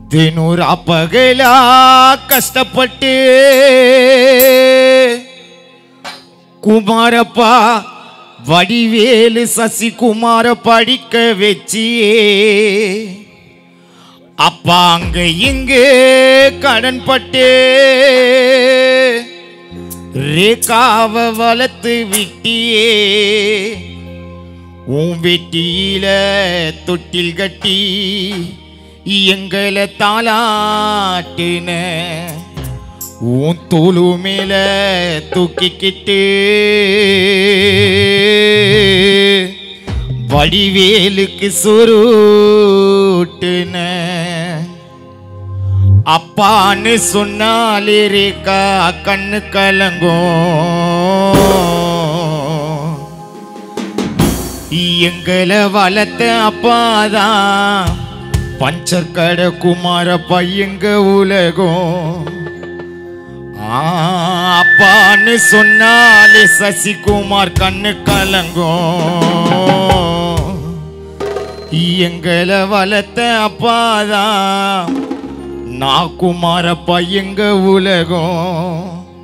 தினூர் அப்பகலா கஷ்டப்பட்டு குமாரப்பா வடிவேலு சசிகுமார படிக்க வச்சியே அப்பா அங்க இங்கு கடன் பட்டு ரேகாவ வளர்த்து விட்டியே உன் வெட்டியில தொட்டில் கட்டி எங்களை தாளாட்டுன உன் தோலு மேல தூக்கிக்கிட்டு வடிவேலுக்கு சொருட்டுன அப்பான்னு சொன்னாலே ரேக்கா கண்ணு கலங்கும் எங்களை வளர்த்த அப்பாதான் பஞ்சர் கடை குமார பையங்க உலகம் ஆ, அப்பான்னு சொன்னாலே சசிகுமார் கண்ணு கலங்கும் எங்களை வளர்த்த அப்பாதான் நான் குமார பையங்க உலகம்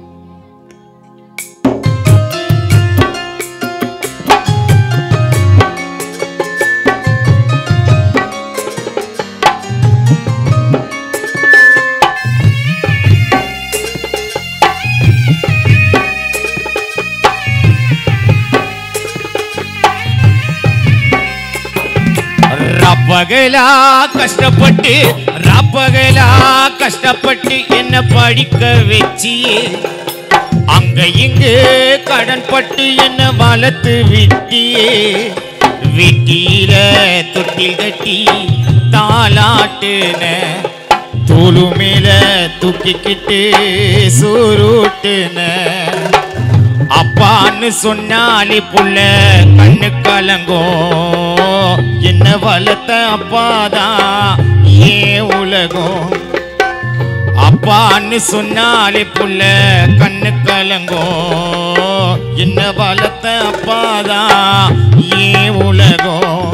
ரப்பகலா கஷ்டப்பட்டு ரப்பகலா கஷ்டப்பட்டு என்ன படிக்க வச்சியே அங்க இங்கு கடன் பட்டு என்ன வளர்த்து விட்டியே வீட்டில தொட்டில் கட்டி தாளாட்டுன தோலு மேல தூக்கிக்கிட்டு சோறுட்டுன அப்பான்னு சொன்னாலே புள்ள கண்ணு கலங்கும் என்ன வளர்த்த அப்பாதான் ஏன் உலகம் அப்பான்னு சொன்னாலே புள்ள கண்ணு கலங்கும் என்ன வளர்த்த அப்பாதான் ஏன் உலகம்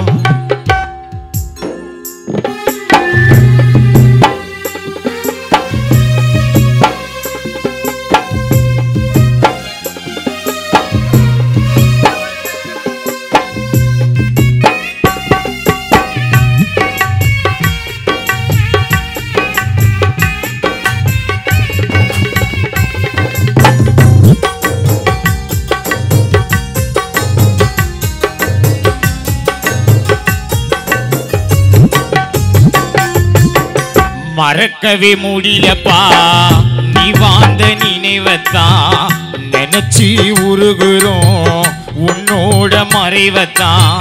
மறக்கவே முடியலப்பா நீ வாழ்ந்த நினைவத்தான் நினைச்சு உருகுறோம் உன்னோட மறைவத்தான்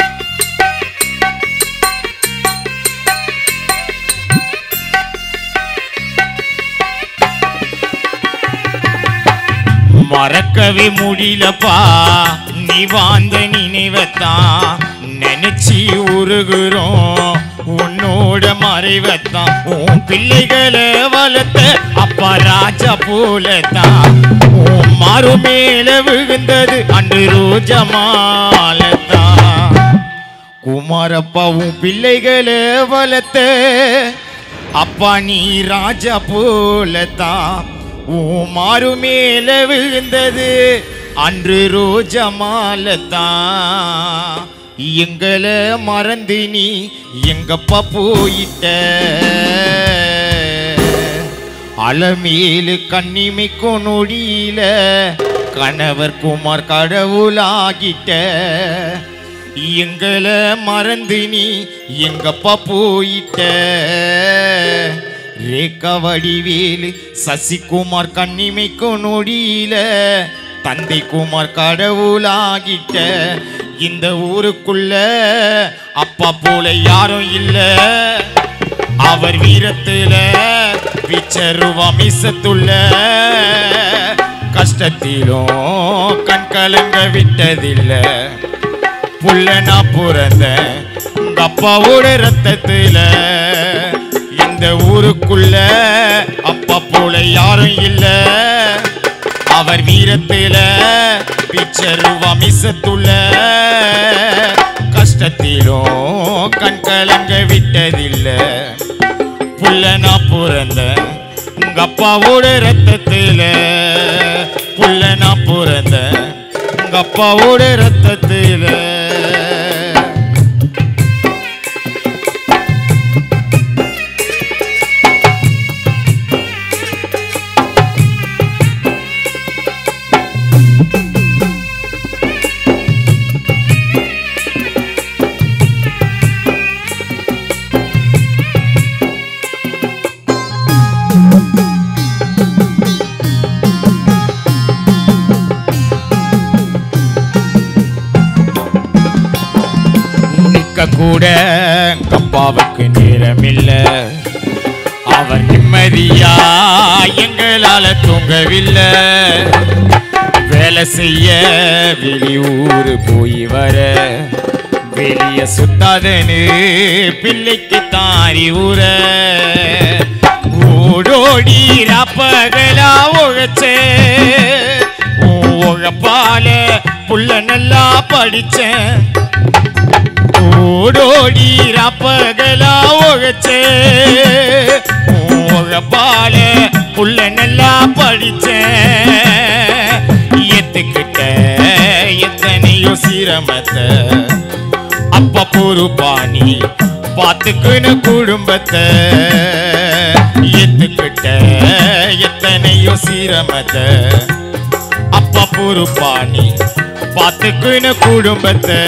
மறக்கவே முடியலப்பா நீ வாழ்ந்த நினைவத்தான் நினைச்சு உருகுறோம் உன்னோட மறைவத்தான் உன் பிள்ளைகளை வளர்த்த அப்பா ராஜா போலத்தான் உன் மாறு மேல விழுந்தது அன்று ரோஜா மாலத்தான் குமாரப்பா உன் பிள்ளைகளை வளர்த்த அப்பா நீ ராஜா போலத்தான் உன் மாறு மேல விழுந்தது அன்று ரோஜா மாலத்தான் எங்களை மறந்து நீ எங்கப்பா போயிட்ட அலமேலு கண்ணிமைக்கும் நொடியில கணவர் குமார் கடவுளாகிட்ட எங்களை மறந்து நீ எங்கப்பா போயிட்ட ரேகா வடிவேலு சசிகுமார் கண்ணிமைக்கும் நொடியில தந்தை குமார் கடவுளாகிட்ட இந்த ஊருக்குள்ள அப்பா போல யாரும் இல்ல அவர் வீரத்துல பிச்சருவா மிசத்துள்ள கஷ்டத்திலும் கண் கலங்க விட்டதில்லை புள்ள நான் பிறந்தேன் உங்க அப்பாவோட ரத்தத்துல இந்த ஊருக்குள்ள அப்பா போல யாரும் இல்ல அவர் வீரத்துல பிச்சரு வமிசத்துள்ள கஷ்டத்திலும் கண் கலங்க விட்டதில்லை புள்ள நான் பிறந்தேன் உங்க அப்பாவோட ரத்தத்துல புள்ள நான் பிறந்தேன் உங்க அப்பாவோட ரத்தத்துல நிக்க கூட கப்பாவுக்கு நேரமில்ல அவர் நிம்மதியா எங்களால தூங்கவில்லை வேலை செய்ய வெளியூர் போய் வர வெளிய சுத்தாதனு பிள்ளைக்கு தாரி ஊற ஓடோடி ராப்பகலா உழைச்சே உழப்பால புள்ள நல்லா படிச்சேன் ஓடோடி ராப்பகலா உழைச்சே உழப்பால புள்ள நல்லா படிச்சேன் எத்துக்கிட்ட எத்தனையோ சிரமத்தை அப்ப பொறுப்பாணி பார்த்துக்குன்னு குடும்பத்தை எத்துக்கிட்ட எத்தனையோ சிரமத்தை அப்ப பொறுப்பாணி பார்த்துக்குன்னு குடும்பத்தை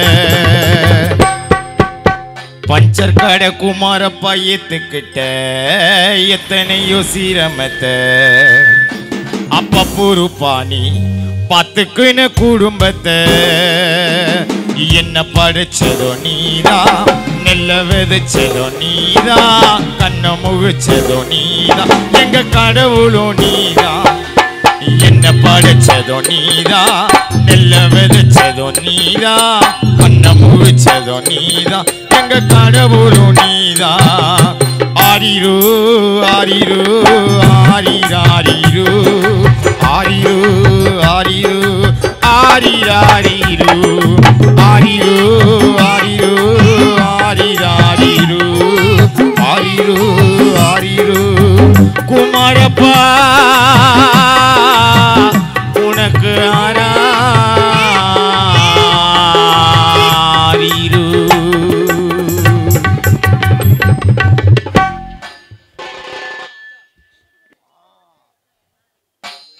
பஞ்சர் கடை குமாரப்பா ஏத்துக்கிட்ட எத்தனையோ சிரமத்தை அப்ப பொறுப்பாணி பத்துக்குன்னு குடும்பத்தை என்ன படிச்சதோ நீதா நெல்ல விதைச்சதோ நீதா கண்ண முழிச்சதோ நீதா எங்க கடவுளும் நீதா என்ன படைச்சதோ நீதா நெல்ல விதைச்சதோ நீதா கண்ண முழிச்சதோ நீதா எங்க கடவுளும் நீதா ஆரிரு ஆரிரு ஆரிராரிரு ஆரிரு ஆரிரு ஆரிராரிரு ஆரிரு ஆரிரு ஆரிராரிரு ஆரிரு ஆரிரு குமாரப்பா உனக்கு